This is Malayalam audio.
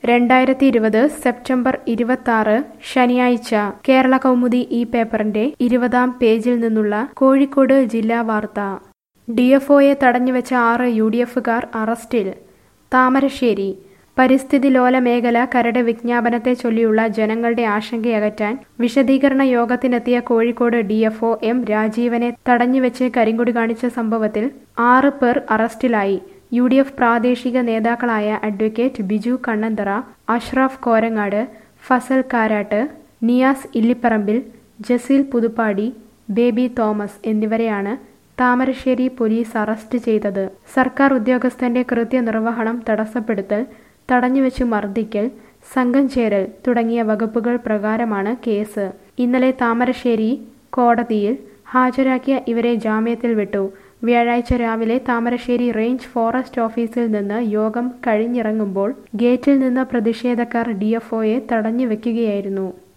രണ്ടായിരത്തി ഇരുപത് സെപ്റ്റംബർ ഇരുപത്തി ശനിയാഴ്ച കേരള കൗമുദി ഈ പേപ്പറിന്റെ ഇരുപതാം പേജിൽ നിന്നുള്ള കോഴിക്കോട് ജില്ലാ വാർത്ത ഡി എഫ് ഒയെ തടഞ്ഞുവെച്ച ആറ് യു ഡി എഫുകാർ അറസ്റ്റിൽ താമരശ്ശേരി പരിസ്ഥിതി ലോല മേഖല കരട് വിജ്ഞാപനത്തെ ചൊല്ലിയുള്ള ജനങ്ങളുടെ ആശങ്കയകറ്റാൻ വിശദീകരണ യോഗത്തിനെത്തിയ Kozhikode D F O M രാജീവനെ തടഞ്ഞുവെച്ച് കരിങ്കൊടി കാണിച്ച സംഭവത്തിൽ ആറ് പേർ അറസ്റ്റിലായി യു ഡി എഫ് പ്രാദേശിക നേതാക്കളായ അഡ്വക്കേറ്റ് ബിജു കണ്ണന്തറ അഷ്റഫ് കോരങ്ങാട് ഫസൽ കാരാട്ട് നിയാസ് ഇല്ലിപ്പറമ്പിൽ ജസീൽ പുതുപ്പാടി ബേബി തോമസ് എന്നിവരെയാണ് താമരശ്ശേരി പോലീസ് അറസ്റ്റ് ചെയ്തത് സർക്കാർ ഉദ്യോഗസ്ഥന്റെ കൃത്യനിർവഹണം തടസ്സപ്പെടുത്തൽ തടഞ്ഞുവെച്ച് മർദ്ദിക്കൽ സംഘം ചേരൽ തുടങ്ങിയ വകുപ്പുകൾ പ്രകാരമാണ് കേസ് ഇന്നലെ താമരശ്ശേരി കോടതിയിൽ ഹാജരാക്കിയ ഇവരെ ജാമ്യത്തിൽ വിട്ടു വ്യാഴാഴ്ച രാവിലെ താമരശ്ശേരി റേഞ്ച് ഫോറസ്റ്റ് ഓഫീസിൽ നിന്ന് യോഗം കഴിഞ്ഞിറങ്ങുമ്പോൾ ഗേറ്റിൽ നിന്ന് പ്രതിഷേധക്കാർ ഡിഎഫ്ഒയെ തടഞ്ഞു വെക്കുകയായിരുന്നു